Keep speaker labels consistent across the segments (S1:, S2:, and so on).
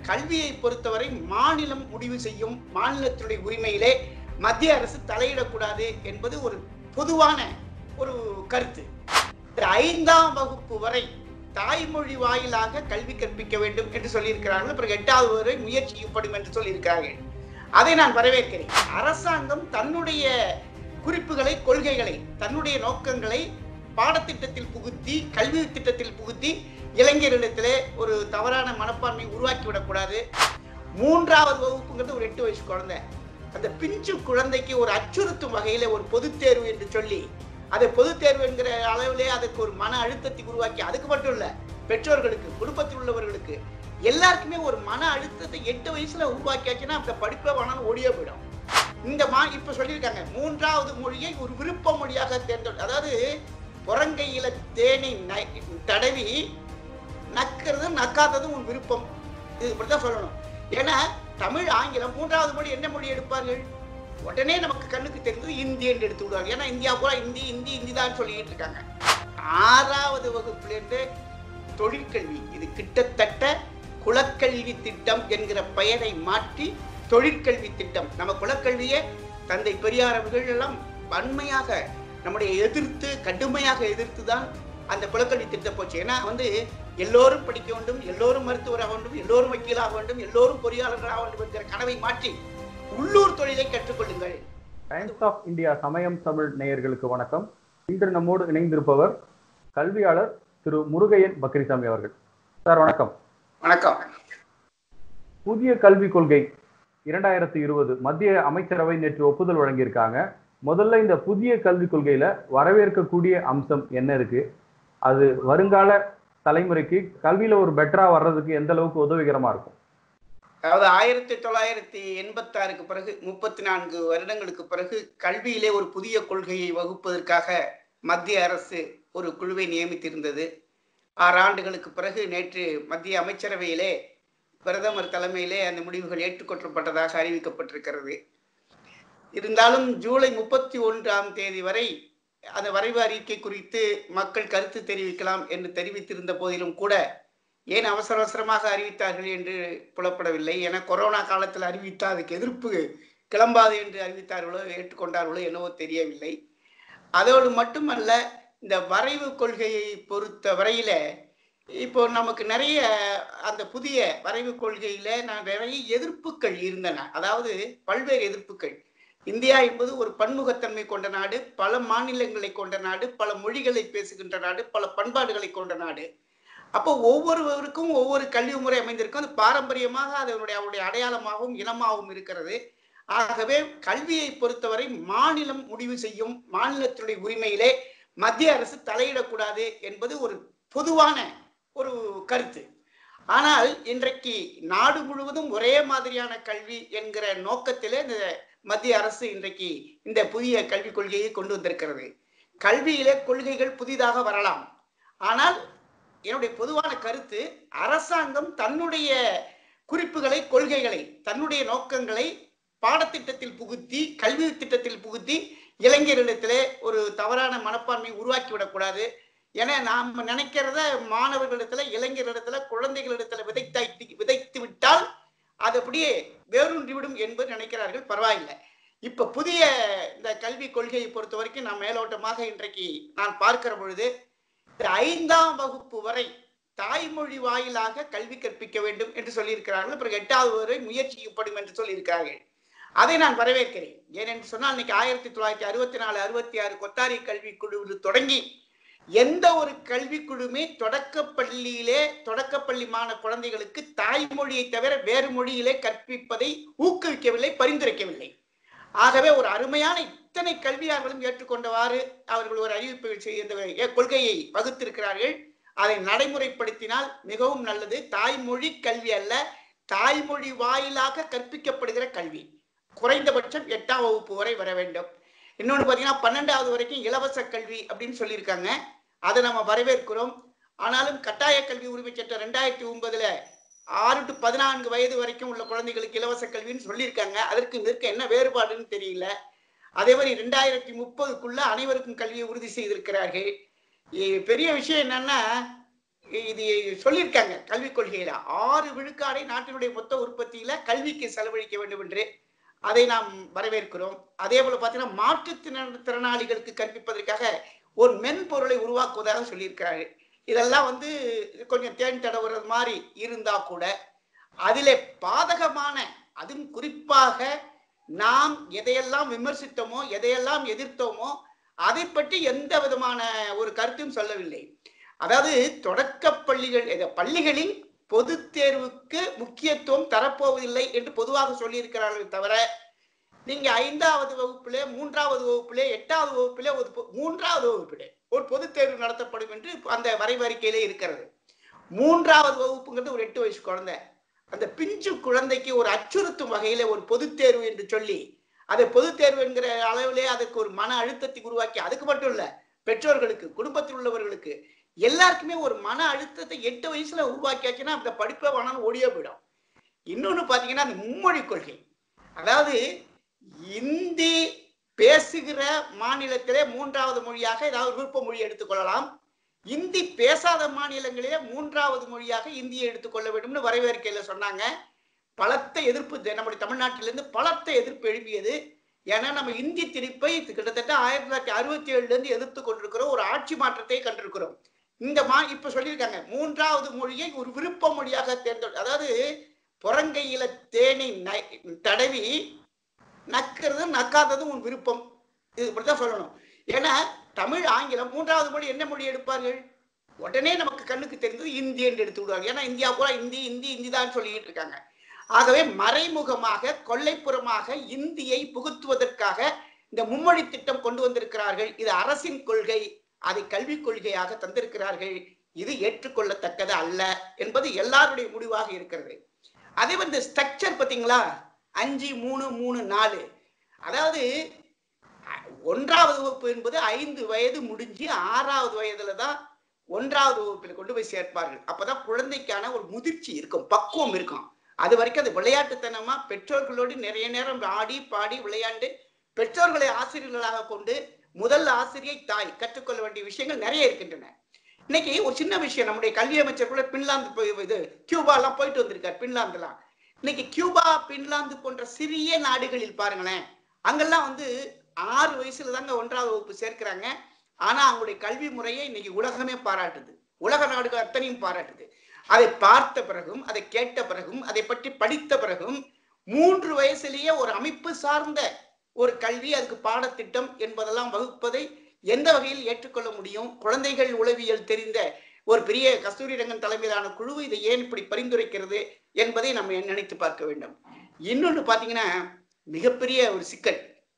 S1: கல்வியை பொறுத்தவரை மாநிலம் முடிவு செய்யும் மாநிலத்தினுடைய உரிமையிலே மத்திய அரசு தலையிடக்கூடாது என்பது ஒரு பொதுவான ஒரு கருத்து ஐந்தாம் வகுப்பு வரை தாய்மொழி வாயிலாக கல்வி கற்பிக்க வேண்டும் என்று சொல்லியிருக்கிறார்கள் பிறகு எட்டாவது வரை முயற்சி செய்யப்படும் என்று சொல்லியிருக்கிறார்கள் அதை நான் வரவேற்கிறேன் அரசாங்கம் தன்னுடைய குறிப்புகளை கொள்கைகளை தன்னுடைய நோக்கங்களை பாடத்திட்டத்தில் புகுத்தி கல்வி திட்டத்தில் புகுத்தி இளைஞர்களிடத்திலே ஒரு தவறான மனப்பான்மை உருவாக்கி விடக்கூடாது மூன்றாவது வகுப்புங்கிறது ஒரு எட்டு வயசு குழந்தை அந்த பிஞ்சு குழந்தைக்கு ஒரு அச்சுறுத்தும் வகையில ஒரு பொதுத் தேர்வு என்று சொல்லி அதை பொதுத் தேர்வு என்கிற அளவிலே அதுக்கு ஒரு மன அழுத்தத்தை உருவாக்கி அதுக்கு மட்டும் இல்ல பெற்றோர்களுக்கு குடும்பத்தில் உள்ளவர்களுக்கு எல்லாருக்குமே ஒரு மன அழுத்தத்தை எட்டு வயசுல உருவாக்கியாச்சுன்னா அந்த படிப்பை வேணாலும் ஓடியே போயிடும் இந்த மா இப்ப சொல்லியிருக்காங்க மூன்றாவது மொழியை ஒரு விருப்ப மொழியாக தேர்ந்தெடு அதாவது புறங்கையில தேனை ந- தடவி நக்கிறதும் நக்காததும் உன் விருப்பம் இது இப்படிதான் சொல்லணும் ஏன்னா தமிழ் ஆங்கிலம் மூன்றாவது மொழி என்ன மொழி எடுப்பார்கள் உடனே நமக்கு கண்ணுக்கு தெரிந்தது இந்தி என்று எடுத்து விடுவாங்க ஏன்னா இந்தியா பூரா இந்தி இந்தி இந்தி தான் சொல்லிட்டு இருக்காங்க ஆறாவது வகுப்பிலிருந்து தொழிற்கல்வி இது கிட்டத்தட்ட குலக்கல்வி திட்டம் என்கிற பெயரை மாற்றி தொழிற்கல்வி திட்டம் நம்ம குலக்கல்வியே தந்தை பெரியார் அவர்கள் எல்லாம் வன்மையாக நம்முடைய எதிர்த்து கடுமையாக எதிர்த்து தான் அந்த குலக்கல்வி திட்டம் போச்சு ஏன்னா வந்து எல்லோரும் படிக்க வேண்டும் எல்லோரும் மருத்துவராக வேண்டும் எல்லோரும் வக்கீலாக வேண்டும் எல்லோரும் பொறியாளர்களாக வேண்டும் என்கிற கனவை மாற்றி உள்ளூர் தொழிலை கற்றுக்கொள்ளுங்கள்
S2: டைம்ஸ் ஆஃப் இந்தியா சமயம் தமிழ் நேயர்களுக்கு வணக்கம் இன்று நம்மோடு இணைந்திருப்பவர் கல்வியாளர் திரு முருகையன் பக்ரிசாமி அவர்கள் சார் வணக்கம்
S1: வணக்கம்
S2: புதிய கல்விக் கொள்கை இரண்டாயிரத்தி இருபது மத்திய அமைச்சரவை நேற்று ஒப்புதல் வழங்கியிருக்காங்க முதல்ல இந்த புதிய கல்விக் கொள்கையில வரவேற்கக்கூடிய அம்சம் என்ன இருக்கு அது வருங்கால தலைமுறைக்கு கல்வியில ஒரு பெட்டரா வர்றதுக்கு எந்த அளவுக்கு உதவிகரமா இருக்கும்
S1: அதாவது ஆயிரத்தி தொள்ளாயிரத்தி எண்பத்தாறுக்கு பிறகு முப்பத்தி நான்கு வருடங்களுக்கு பிறகு கல்வியிலே ஒரு புதிய கொள்கையை வகுப்பதற்காக மத்திய அரசு ஒரு குழுவை நியமித்திருந்தது ஆறு ஆண்டுகளுக்கு பிறகு நேற்று மத்திய அமைச்சரவையிலே பிரதமர் தலைமையிலே அந்த முடிவுகள் ஏற்றுக்கொள்ளப்பட்டதாக அறிவிக்கப்பட்டிருக்கிறது இருந்தாலும் ஜூலை முப்பத்தி ஒன்றாம் தேதி வரை அந்த வரைவு அறிக்கை குறித்து மக்கள் கருத்து தெரிவிக்கலாம் என்று தெரிவித்திருந்த போதிலும் கூட ஏன் அவசர அவசரமாக அறிவித்தார்கள் என்று புலப்படவில்லை என கொரோனா காலத்தில் அறிவித்தால் அதுக்கு எதிர்ப்பு கிளம்பாது என்று அறிவித்தார்களோ ஏற்றுக்கொண்டார்களோ என்னவோ தெரியவில்லை அதோடு மட்டுமல்ல இந்த வரைவு கொள்கையை பொறுத்த வரையில இப்போ நமக்கு நிறைய அந்த புதிய வரைவு கொள்கையில நான் நிறைய எதிர்ப்புகள் இருந்தன அதாவது பல்வேறு எதிர்ப்புகள் இந்தியா என்பது ஒரு பன்முகத்தன்மை கொண்ட நாடு பல மாநிலங்களை கொண்ட நாடு பல மொழிகளை பேசுகின்ற நாடு பல பண்பாடுகளை கொண்ட நாடு அப்போ ஒவ்வொருவருக்கும் ஒவ்வொரு கல்வி முறை அமைந்திருக்கும் அது பாரம்பரியமாக அதனுடைய அவருடைய அடையாளமாகவும் இனமாகவும் இருக்கிறது ஆகவே கல்வியை பொறுத்தவரை மாநிலம் முடிவு செய்யும் மாநிலத்தினுடைய உரிமையிலே மத்திய அரசு தலையிடக்கூடாது என்பது ஒரு பொதுவான ஒரு கருத்து ஆனால் இன்றைக்கு நாடு முழுவதும் ஒரே மாதிரியான கல்வி என்கிற நோக்கத்திலே இந்த மத்திய அரசு இன்றைக்கு இந்த புதிய கல்விக் கொள்கையை கொண்டு வந்திருக்கிறது கல்வியிலே கொள்கைகள் புதிதாக வரலாம் ஆனால் என்னுடைய பொதுவான கருத்து அரசாங்கம் தன்னுடைய குறிப்புகளை கொள்கைகளை தன்னுடைய நோக்கங்களை பாடத்திட்டத்தில் புகுத்தி கல்வி திட்டத்தில் புகுத்தி இளைஞர்களிடத்திலே ஒரு தவறான மனப்பான்மை உருவாக்கி விடக்கூடாது என நாம் நினைக்கிறத மாணவர்களிடத்துல இளைஞர்களிடத்துல குழந்தைகளிடத்துல விதைத்தாய்த்து விதைத்து விட்டால் அது அப்படியே வேரூன்றி விடும் என்பது நினைக்கிறார்கள் பரவாயில்லை இப்ப புதிய இந்த கல்வி கொள்கையை பொறுத்த வரைக்கும் நான் மேலோட்டமாக இன்றைக்கு நான் பார்க்கிற பொழுது இந்த ஐந்தாம் வகுப்பு வரை தாய்மொழி வாயிலாக கல்வி கற்பிக்க வேண்டும் என்று சொல்லியிருக்கிறார்கள் பிறகு எட்டாவது வரை முயற்சி செய்யப்படும் என்று சொல்லியிருக்கிறார்கள் அதை நான் வரவேற்கிறேன் ஏனென்று சொன்னால் இன்னைக்கு ஆயிரத்தி தொள்ளாயிரத்தி அறுபத்தி நாலு அறுபத்தி ஆறு கொத்தாரி கல்வி குழுவில் தொடங்கி எந்த ஒரு கல்வி குழுமே தொடக்க பள்ளியிலே தொடக்கப்பள்ளி மாணவ குழந்தைகளுக்கு தாய்மொழியை தவிர வேறு மொழியிலே கற்பிப்பதை ஊக்குவிக்கவில்லை பரிந்துரைக்கவில்லை ஆகவே ஒரு அருமையான இத்தனை கல்வியாளர்களும் ஏற்றுக்கொண்டவாறு அவர்கள் ஒரு அறிவிப்பு செய்ய இந்த கொள்கையை வகுத்திருக்கிறார்கள் அதை நடைமுறைப்படுத்தினால் மிகவும் நல்லது தாய்மொழி கல்வி அல்ல தாய்மொழி வாயிலாக கற்பிக்கப்படுகிற கல்வி குறைந்தபட்சம் எட்டாம் வகுப்பு வரை வர வேண்டும் இன்னொன்று பார்த்தீங்கன்னா பன்னெண்டாவது வரைக்கும் இலவச கல்வி அப்படின்னு சொல்லியிருக்காங்க அதை நம்ம வரவேற்கிறோம் ஆனாலும் கட்டாய கல்வி உரிமை சட்டம் ரெண்டாயிரத்தி ஒன்பதுல ஆறு டு பதினான்கு வயது வரைக்கும் உள்ள குழந்தைகளுக்கு இலவச கல்வின்னு சொல்லியிருக்காங்க அதற்கு இதற்கு என்ன வேறுபாடுன்னு தெரியல அதே மாதிரி ரெண்டாயிரத்தி முப்பதுக்குள்ள அனைவருக்கும் கல்வியை உறுதி செய்திருக்கிறார்கள் இ- பெரிய விஷயம் என்னன்னா இது சொல்லியிருக்காங்க கல்விக் கொள்கையில ஆறு விழுக்காடை நாட்டினுடைய மொத்த உற்பத்தியில கல்விக்கு செலவழிக்க வேண்டும் என்று அதை நாம் வரவேற்கிறோம் அதே போல பார்த்தீங்கன்னா மாற்றுத்திறன் திறனாளிகளுக்கு கற்பிப்பதற்காக ஒரு மென்பொருளை உருவாக்குவதாக சொல்லியிருக்கிறாரு இதெல்லாம் வந்து கொஞ்சம் தேன் தடவுறது மாதிரி இருந்தா கூட அதிலே பாதகமான அதுவும் குறிப்பாக நாம் எதையெல்லாம் விமர்சித்தோமோ எதையெல்லாம் எதிர்த்தோமோ அதை பற்றி எந்த விதமான ஒரு கருத்தும் சொல்லவில்லை அதாவது தொடக்க பள்ளிகள் இந்த பள்ளிகளில் பொது தேர்வுக்கு முக்கியத்துவம் தரப்போவதில்லை என்று பொதுவாக சொல்லியிருக்கிறார்கள் தவிர நீங்க ஐந்தாவது வகுப்பிலே மூன்றாவது வகுப்பிலே எட்டாவது வகுப்பிலே ஒரு பொ- மூன்றாவது வகுப்பிலே ஒரு பொது தேர்வு நடத்தப்படும் என்று அந்த வரைவறிக்கையிலே இருக்கிறது மூன்றாவது வகுப்புங்கிறது ஒரு எட்டு வயசு குழந்தை அந்த பிஞ்சு குழந்தைக்கு ஒரு அச்சுறுத்தும் வகையில ஒரு பொது தேர்வு என்று சொல்லி அதை பொது தேர்வு என்கிற அளவிலே அதுக்கு ஒரு மன அழுத்தத்தை உருவாக்கி அதுக்கு மட்டும் இல்ல பெற்றோர்களுக்கு குடும்பத்தில் உள்ளவர்களுக்கு எல்லாருக்குமே ஒரு மன அழுத்தத்தை எட்டு வயசுல உருவாக்கியாச்சுன்னா அந்த படிப்பை வேணாலும் ஓடியே போயிடும் இன்னொன்னு பாத்தீங்கன்னா அந்த மும்மொழி கொள்கை அதாவது இந்தி பேசுகிற மாநிலத்திலே மூன்றாவது மொழியாக ஏதாவது விருப்ப மொழி எடுத்துக்கொள்ளலாம் இந்தி பேசாத மாநிலங்களிலே மூன்றாவது மொழியாக இந்தியை எடுத்துக்கொள்ள வேண்டும்னு வரவேற்கையில சொன்னாங்க பலத்த எதிர்ப்பு தெ- நம்முடைய தமிழ்நாட்டிலிருந்து பலத்த எதிர்ப்பு எழுப்பியது ஏன்னா நம்ம இந்தி திணிப்பை கிட்டத்தட்ட ஆயிரத்தி தொள்ளாயிரத்தி அறுபத்தி ஏழுல இருந்து எதிர்த்து கொண்டிருக்கிறோம் ஒரு ஆட்சி மாற்றத்தை கண்டிருக்கிறோம் இந்த மா இப்ப சொல்லியிருக்காங்க மூன்றாவது மொழியை ஒரு விருப்ப மொழியாக தேர்ந்தெடு அதாவது புறங்கையில தேனை ந- தடவி நக்கிறதும் நக்காததும் உன் விருப்பம் இது இப்படித்தான் சொல்லணும் ஏன்னா தமிழ் ஆங்கிலம் மூன்றாவது மொழி என்ன மொழி எடுப்பார்கள் உடனே நமக்கு கண்ணுக்கு தெரிந்தது இந்தி என்று எடுத்து விடுவாங்க ஏன்னா இந்தியா பூரா இந்தி இந்தி இந்தி தான் சொல்லிட்டு இருக்காங்க ஆகவே மறைமுகமாக கொள்ளைப்புறமாக இந்தியை புகுத்துவதற்காக இந்த மும்மொழி திட்டம் கொண்டு வந்திருக்கிறார்கள் இது அரசின் கொள்கை அதை கல்விக் கொள்கையாக தந்திருக்கிறார்கள் இது ஏற்றுக்கொள்ளத்தக்கது அல்ல என்பது எல்லாருடைய முடிவாக இருக்கிறது அதே வந்து ஸ்ட்ரக்சர் பாத்தீங்களா அஞ்சு மூணு மூணு நாலு அதாவது அ- ஒன்றாவது வகுப்பு என்பது ஐந்து வயது முடிஞ்சு ஆறாவது வயதுல தான் ஒன்றாவது வகுப்பில் கொண்டு போய் சேர்ப்பார்கள் அப்பதான் குழந்தைக்கான ஒரு முதிர்ச்சி இருக்கும் பக்குவம் இருக்கும் அது வரைக்கும் அது விளையாட்டுத்தனமா பெற்றோர்களோடு நிறைய நேரம் ஆடி பாடி விளையாண்டு பெற்றோர்களை ஆசிரியர்களாக கொண்டு முதல் ஆசிரியை தாய் கற்றுக்கொள்ள வேண்டிய விஷயங்கள் நிறைய இருக்கின்றன இன்னைக்கு ஒரு சின்ன விஷயம் நம்முடைய கல்வி அமைச்சர் கூட பின்லாந்து போய் இது கியூபா எல்லாம் போயிட்டு வந்திருக்கார் பின்லாந்துலாம் இன்னைக்கு கியூபா பின்லாந்து போன்ற சிறிய நாடுகளில் பாருங்களேன் அங்கெல்லாம் வந்து ஆறு வயசுல தாங்க ஒன்றாவது வகுப்பு சேர்க்கிறாங்க ஆனா அவங்களுடைய கல்வி முறையை இன்னைக்கு உலகமே பாராட்டுது உலக நாடுகள் அத்தனையும் பாராட்டுது அதை பார்த்த பிறகும் அதை கேட்ட பிறகும் அதை பற்றி படித்த பிறகும் மூன்று வயசுலேயே ஒரு அமைப்பு சார்ந்த ஒரு கல்வி அதுக்கு பாடத்திட்டம் என்பதெல்லாம் வகுப்பதை எந்த வகையில் ஏற்றுக்கொள்ள முடியும் குழந்தைகள் உளவியல் தெரிந்த ஒரு பெரிய கஸ்தூரி ரங்கன் தலைமையிலான குழு இதை ஏன் இப்படி பரிந்துரைக்கிறது என்பதை நம்ம நினைத்து பார்க்க வேண்டும் இன்னொன்று பார்த்தீங்கன்னா மிகப்பெரிய ஒரு சிக்கல்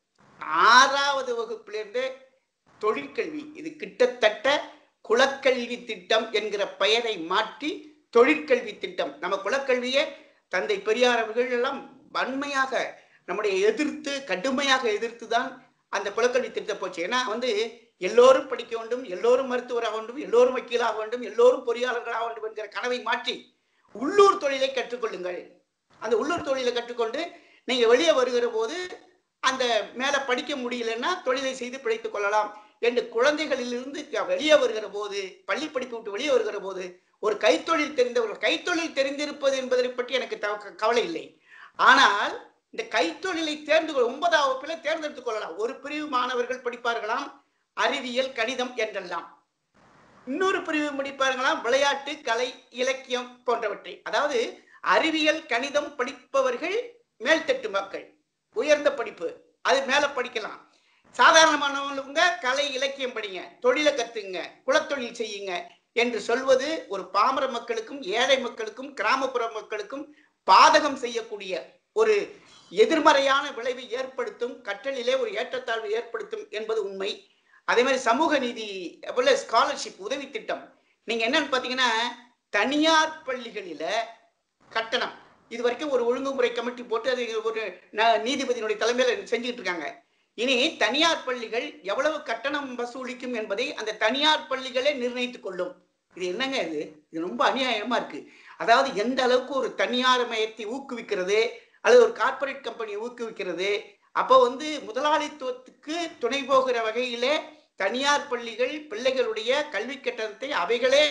S1: ஆறாவது வகுப்பிலிருந்து தொழிற்கல்வி இது கிட்டத்தட்ட குலக்கல்வி திட்டம் என்கிற பெயரை மாற்றி தொழிற்கல்வி திட்டம் நம்ம குலக்கல்வியை தந்தை பெரியார் அவர்கள் எல்லாம் வன்மையாக நம்முடைய எதிர்த்து கடுமையாக எதிர்த்து தான் அந்த குலக்கல்வி திட்டம் போச்சு ஏன்னா வந்து எல்லோரும் படிக்க வேண்டும் எல்லோரும் மருத்துவராக வேண்டும் எல்லோரும் வக்கீலாக வேண்டும் எல்லோரும் பொறியாளர்களாக வேண்டும் என்கிற கனவை மாற்றி உள்ளூர் தொழிலை கற்றுக்கொள்ளுங்கள் அந்த உள்ளூர் தொழிலை கற்றுக்கொண்டு நீங்க வெளியே வருகிற போது அந்த மேல படிக்க முடியலன்னா தொழிலை செய்து பிழைத்துக் கொள்ளலாம் என்று குழந்தைகளிலிருந்து க- வெளியே வருகிற போது பள்ளி படிப்பு விட்டு வெளியே வருகிற போது ஒரு கைத்தொழில் தெரிந்தவர்கள் கைத்தொழில் தெரிந்திருப்பது என்பதை பற்றி எனக்கு தவ- கவலை இல்லை ஆனால் இந்த கைத்தொழிலை தேர்ந்து கொள் ஒன்பதாம் வகுப்பில தேர்ந்தெடுத்துக் கொள்ளலாம் ஒரு பிரிவு மாணவர்கள் படிப்பார்களாம் அறிவியல் கணிதம் என்றெல்லாம் இன்னொரு பிரிவு படிப்பார்களாம் விளையாட்டு கலை இலக்கியம் போன்றவற்றை அதாவது அறிவியல் கணிதம் படிப்பவர்கள் மேல்தட்டு மக்கள் உயர்ந்த படிப்பு அது மேல படிக்கலாம் சாதாரணமானவங்க கலை இலக்கியம் படிங்க தொழிலை கத்துங்க குலத்தொழில் செய்யுங்க என்று சொல்வது ஒரு பாமர மக்களுக்கும் ஏழை மக்களுக்கும் கிராமப்புற மக்களுக்கும் பாதகம் செய்யக்கூடிய ஒரு எதிர்மறையான விளைவை ஏற்படுத்தும் கற்றலிலே ஒரு ஏற்றத்தாழ்வு ஏற்படுத்தும் என்பது உண்மை அதே மாதிரி சமூக நீதி போல ஸ்காலர்ஷிப் உதவி திட்டம் நீங்க என்னன்னு பாத்தீங்கன்னா தனியார் பள்ளிகளில கட்டணம் இது வரைக்கும் ஒரு ஒழுங்குமுறை கமிட்டி போட்டு அது ஒரு ந- நீதிபதியினுடைய தலைமையில செஞ்சுட்டு இருக்காங்க இனி தனியார் பள்ளிகள் எவ்வளவு கட்டணம் வசூலிக்கும் என்பதை அந்த தனியார் பள்ளிகளே நிர்ணயித்துக் கொள்ளும் இது என்னங்க இது இது ரொம்ப அநியாயமா இருக்கு அதாவது எந்த அளவுக்கு ஒரு தனியார் மயத்தை ஊக்குவிக்கிறது அல்லது ஒரு கார்ப்பரேட் கம்பெனியை ஊக்குவிக்கிறது அப்போ வந்து முதலாளித்துவத்துக்கு துணை போகிற வகையிலே தனியார் பள்ளிகள் பிள்ளைகளுடைய கல்வி கட்டணத்தை அவைகளே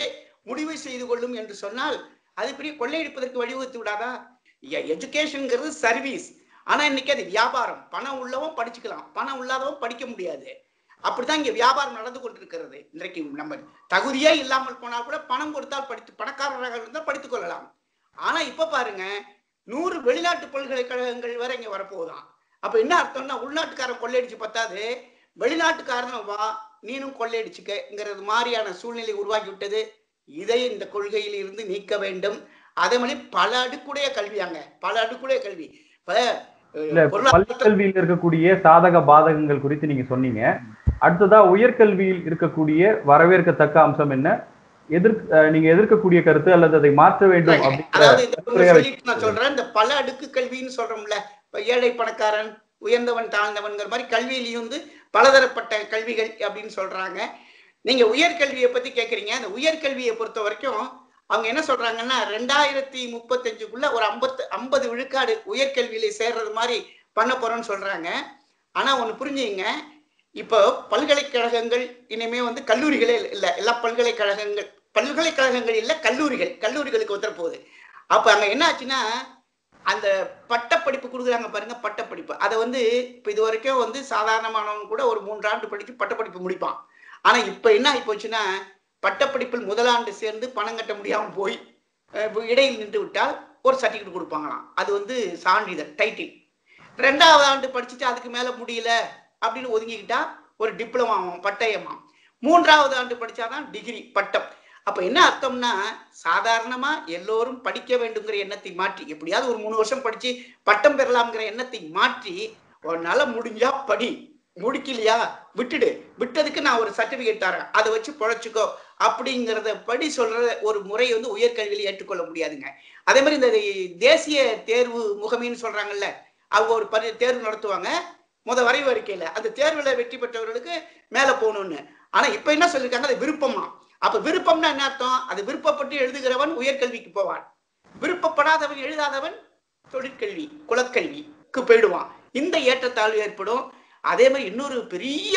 S1: முடிவு செய்து கொள்ளும் என்று சொன்னால் அது பெரிய கொள்ளையடிப்பதற்கு வழிவகுத்து விடாதா எஜுகேஷன்ங்கிறது சர்வீஸ் ஆனா இன்னைக்கு அது வியாபாரம் பணம் உள்ளவன் படிச்சுக்கலாம் பணம் இல்லாதவன் படிக்க முடியாது அப்படித்தான் இங்க வியாபாரம் நடந்து கொண்டிருக்கிறது இன்றைக்கு நம்ம தகுதியே இல்லாமல் போனால் கூட பணம் கொடுத்தால் படித்து பணக்காரராக இருந்தால் படித்துக் கொள்ளலாம் ஆனா இப்ப பாருங்க நூறு வெளிநாட்டு பல்கலைக்கழகங்கள் வரை இங்க வரப்போகுதாம் அப்ப என்ன அர்த்தம்னா உள்நாட்டுக்காரன் கொள்ளையடிச்சு பத்தாது வெளிநாட்டுக்காரன் வா நீனும் கொள்ளையடிச்சுக்கங்கிறது மாதிரியான சூழ்நிலை உருவாக்கி விட்டது இதை இந்த கொள்கையில் இருந்து நீக்க வேண்டும் அதே மாதிரி பல அடுக்குடைய கல்வியாங்க பல அடுக்குடைய கல்வி இப்ப
S2: இல்ல பள்ளி கல்வியில் இருக்கக்கூடிய சாதக பாதகங்கள் குறித்து நீங்க சொன்னீங்க அடுத்ததா உயர்கல்வியில் இருக்கக்கூடிய வரவேற்கத்தக்க அம்சம் என்ன எதிர் நீங்க எதிர்க்கக்கூடிய கருத்து அல்லது அதை மாற்ற வேண்டும்
S1: அதாவது இந்த சொல்லிட்டு நான் சொல்றேன் இந்த பல அடுக்கு கல்வின்னு சொல்றோம்ல இப்ப ஏழை பணக்காரன் உயர்ந்தவன் தாழ்ந்தவன்கிற மாதிரி கல்வியிலையும் வந்து பலதரப்பட்ட கல்விகள் அப்படின்னு சொல்றாங்க நீங்க உயர்கல்வியை பத்தி கேக்குறீங்க அந்த உயர்கல்வியை பொறுத்த வரைக்கும் அவங்க என்ன சொல்றாங்கன்னா ரெண்டாயிரத்தி முப்பத்தஞ்சுக்குள்ள ஒரு ஐம்பத்து ஐம்பது விழுக்காடு உயர்கல்வியில சேர்றது மாதிரி பண்ண போறோம்னு சொல்றாங்க ஆனா ஒண்ணு புரிஞ்சுங்க இப்போ பல்கலைக்கழகங்கள் இனிமே வந்து கல்லூரிகளே இல்லை எல்லா பல்கலைக்கழகங்கள் பல்கலைக்கழகங்கள் இல்லை கல்லூரிகள் கல்லூரிகளுக்கு வந்துட போகுது அப்ப அங்க என்ன ஆச்சுன்னா அந்த பட்டப்படிப்பு கொடுக்குறாங்க பாருங்க பட்டப்படிப்பு அதை வந்து இப்போ இது வரைக்கும் வந்து சாதாரணமானவங்க கூட ஒரு மூன்றாண்டு படித்து பட்டப்படிப்பு முடிப்பான் ஆனா இப்ப என்ன ஆகி போச்சுன்னா பட்டப்படிப்பில் முதலாண்டு சேர்ந்து பணம் கட்ட முடியாம போய் இடையில் நின்று விட்டால் ஒரு சர்டிஃபிகேட் கொடுப்பாங்களாம் அது வந்து சான்றிதழ் டைட்டில் ரெண்டாவது ஆண்டு படிச்சுட்டு அதுக்கு மேல முடியல அப்படின்னு ஒதுங்கிக்கிட்டா ஒரு டிப்ளமாவும் பட்டயமாம் மூன்றாவது ஆண்டு படிச்சாதான் டிகிரி பட்டம் அப்ப என்ன அர்த்தம்னா சாதாரணமா எல்லோரும் படிக்க வேண்டுங்கிற எண்ணத்தை மாற்றி எப்படியாவது ஒரு மூணு வருஷம் படிச்சு பட்டம் பெறலாம்ங்கிற எண்ணத்தை மாற்றி உன்னால முடிஞ்சா படி முடிக்கலையா விட்டுடு விட்டதுக்கு நான் ஒரு சர்டிபிகேட் தரேன் அதை வச்சு பொழைச்சிக்கோ அப்படிங்கிறத படி சொல்ற ஒரு முறை வந்து உயர்கல்வியில் ஏற்றுக்கொள்ள முடியாதுங்க அதே மாதிரி இந்த தேசிய தேர்வு முகமைன்னு சொல்றாங்கல்ல அவங்க ஒரு பரி தேர்வு நடத்துவாங்க முத வரைவு அறிக்கையில அந்த தேர்வுல வெற்றி பெற்றவர்களுக்கு மேல போகணும்னு ஆனா இப்ப என்ன சொல்லியிருக்காங்க அது விருப்பமா அப்ப விருப்பம்னா என்ன அர்த்தம் அது விருப்பப்பட்டு எழுதுகிறவன் உயர்கல்விக்கு போவான் விருப்பப்படாதவன் எழுதாதவன் தொழிற்கல்வி குலக்கல்விக்கு போயிடுவான் இந்த ஏற்றத்தாழ்வு ஏற்படும் அதே மாதிரி இன்னொரு பெரிய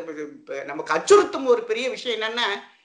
S1: நமக்கு அச்சுறுத்தும் ஒரு பெரிய விஷயம் என்னன்னா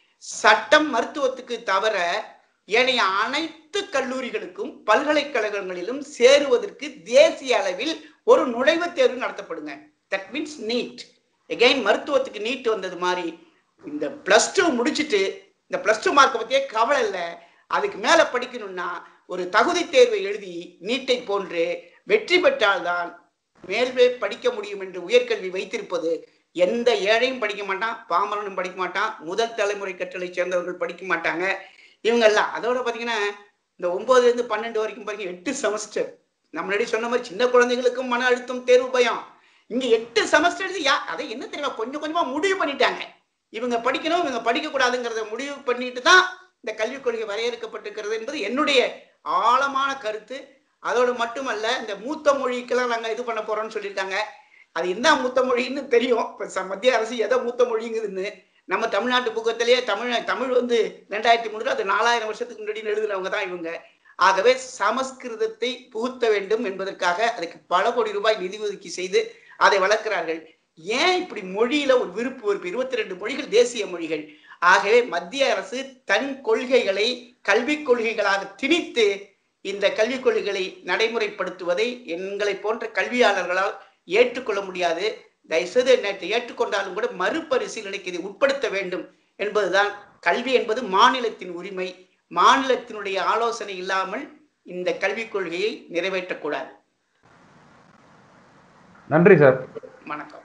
S1: சட்டம் மருத்துவத்துக்கு தவிர ஏனைய அனைத்து கல்லூரிகளுக்கும் பல்கலைக்கழகங்களிலும் சேருவதற்கு தேசிய அளவில் ஒரு நுழைவுத் தேர்வு நடத்தப்படுங்க தட் மீன்ஸ் நீட் எகைன் மருத்துவத்துக்கு நீட் வந்தது மாதிரி இந்த பிளஸ் டூ முடிச்சுட்டு இந்த பிளஸ் டூ மார்க்கை பத்தியே கவலை இல்லை அதுக்கு மேல படிக்கணும்னா ஒரு தகுதி தேர்வை எழுதி நீட்டை போன்று வெற்றி பெற்றால்தான் மேல்வே படிக்க முடியும் என்று உயர்கல்வி வைத்திருப்பது எந்த ஏழையும் படிக்க மாட்டான் பாமரனும் படிக்க மாட்டான் முதல் தலைமுறை கற்றலை சேர்ந்தவர்கள் படிக்க மாட்டாங்க இவங்க எல்லாம் அதோட பாத்தீங்கன்னா இந்த ஒன்பதுல இருந்து பன்னெண்டு வரைக்கும் பாருங்க எட்டு செமஸ்டர் நம்ம முன்னாடி சொன்ன மாதிரி சின்ன குழந்தைகளுக்கும் மன அழுத்தம் தேர்வு பயம் இங்க எட்டு செமஸ்டர் எழுதி யா அதை என்ன தெரியுமா கொஞ்சம் கொஞ்சமா முடிவு பண்ணிட்டாங்க இவங்க படிக்கணும் இவங்க படிக்க கூடாதுங்கிறத முடிவு பண்ணிட்டு தான் இந்த கல்விக் கொள்கை வரையறுக்கப்பட்டிருக்கிறது என்பது என்னுடைய ஆழமான கருத்து அதோடு மட்டுமல்ல இந்த மூத்த மொழிக்கெல்லாம் நாங்க இது பண்ண போறோம்னு சொல்லியிருக்காங்க அது என்ன மூத்த மொழின்னு தெரியும் இப்ப மத்திய அரசு எதை மூத்த மொழிங்குதுன்னு நம்ம தமிழ்நாட்டு புக்கத்திலேயே தமிழ் தமிழ் வந்து ரெண்டாயிரத்தி மூணுல அது நாலாயிரம் வருஷத்துக்கு முன்னாடி எழுதுனவங்க தான் இவங்க ஆகவே சமஸ்கிருதத்தை புகுத்த வேண்டும் என்பதற்காக அதுக்கு பல கோடி ரூபாய் நிதி ஒதுக்கி செய்து அதை வளர்க்கிறார்கள் ஏன் இப்படி மொழியில ஒரு விருப்பு வெறுப்பு இருபத்தி ரெண்டு மொழிகள் தேசிய மொழிகள் ஆகவே மத்திய அரசு தன் கொள்கைகளை கல்விக் கொள்கைகளாக திணித்து இந்த கல்விக் கொள்கைகளை நடைமுறைப்படுத்துவதை எங்களை போன்ற கல்வியாளர்களால் ஏற்றுக்கொள்ள முடியாது தயவுசெய்து நேற்று ஏற்றுக்கொண்டாலும் கூட மறுபரிசீலனைக்கு இதை உட்படுத்த வேண்டும் என்பதுதான் கல்வி என்பது மாநிலத்தின் உரிமை மாநிலத்தினுடைய ஆலோசனை இல்லாமல் இந்த கல்விக் கொள்கையை நிறைவேற்றக்கூடாது
S2: நன்றி சார்
S1: வணக்கம்